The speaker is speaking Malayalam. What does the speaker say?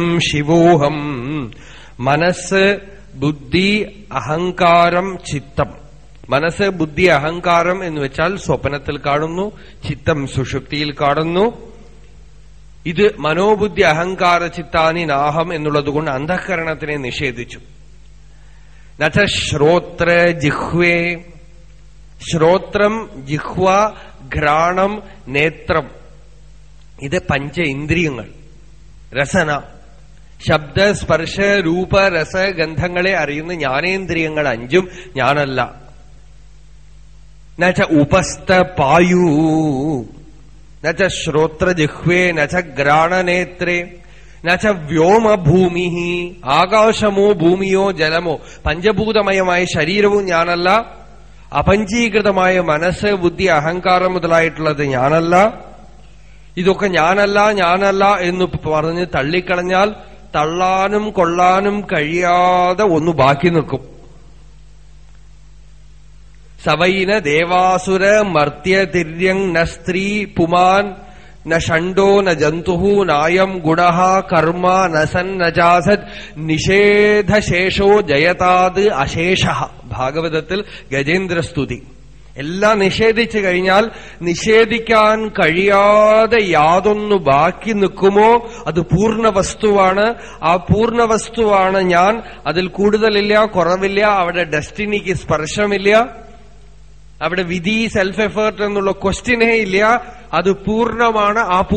ശിവോഹം മനസ്സ് ബുദ്ധി അഹങ്കാരം ചിത്തം മനസ്സ് ബുദ്ധി അഹങ്കാരം എന്ന് വെച്ചാൽ സ്വപ്നത്തിൽ കാണുന്നു ചിത്തം സുഷുപ്തിയിൽ കാണുന്നു ഇത് മനോബുദ്ധി അഹങ്കാര ചിത്താനി നാഹം എന്നുള്ളതുകൊണ്ട് അന്ധഃകരണത്തിനെ നിഷേധിച്ചു നച്ച ശ്രോത്ര ജിഹ്വേ ശ്രോത്രം ജിഹ്വ ഘ്രാണം നേത്രം ഇത് പഞ്ച ഇന്ദ്രിയങ്ങൾ രസന ശബ്ദ സ്പർശ രൂപ രസ ഗന്ധങ്ങളെ അറിയുന്ന ജ്ഞാനേന്ദ്രിയങ്ങൾ അഞ്ചും ഞാനല്ല നച്ച ഉപസ്ഥ പായൂ നച്ച ശ്രോത്രജിഹ്വേ നച്ച ഘ്രാണനേത്രേ നച്ച വ്യോമഭൂമി ആകാശമോ ഭൂമിയോ ജലമോ പഞ്ചഭൂതമയമായ ശരീരവും ഞാനല്ല അപഞ്ചീകൃതമായ മനസ്സ് ബുദ്ധി അഹങ്കാരം മുതലായിട്ടുള്ളത് ഞാനല്ല ഇതൊക്കെ ഞാനല്ല ഞാനല്ല എന്ന് പറഞ്ഞ് തള്ളിക്കളഞ്ഞാൽ തള്ളാനും കൊള്ളാനും കഴിയാതെ ഒന്ന് ബാക്കി നിൽക്കും സവൈന ദേവാസുര മർത്യ തിര്യങ് ന സ്ത്രീ പുമാൻ ന ഷണ്ടോ ന ജന്തു നായം ഗുണ കർമ്മ ന സൻ ന ചാസത് നിഷേധശേഷോ ജയതാത് അശേഷ ഭാഗവതത്തിൽ ഗജേന്ദ്രസ്തുതി എല്ലാം നിഷേധിച്ചു കഴിഞ്ഞാൽ നിഷേധിക്കാൻ കഴിയാതെ യാതൊന്നു ബാക്കി നിൽക്കുമോ അത് പൂർണ്ണ വസ്തുവാണ് ആ പൂർണ്ണ വസ്തുവാണ് ഞാൻ അതിൽ കൂടുതലില്ല കുറവില്ല അവിടെ ഡെസ്റ്റിനിക്ക് സ്പർശമില്ല അവിടെ വിധി സെൽഫ് എഫേർട്ട് എന്നുള്ള ക്വസ്റ്റ്യനേ ഇല്ല അത് പൂർണ്ണമാണ് ആ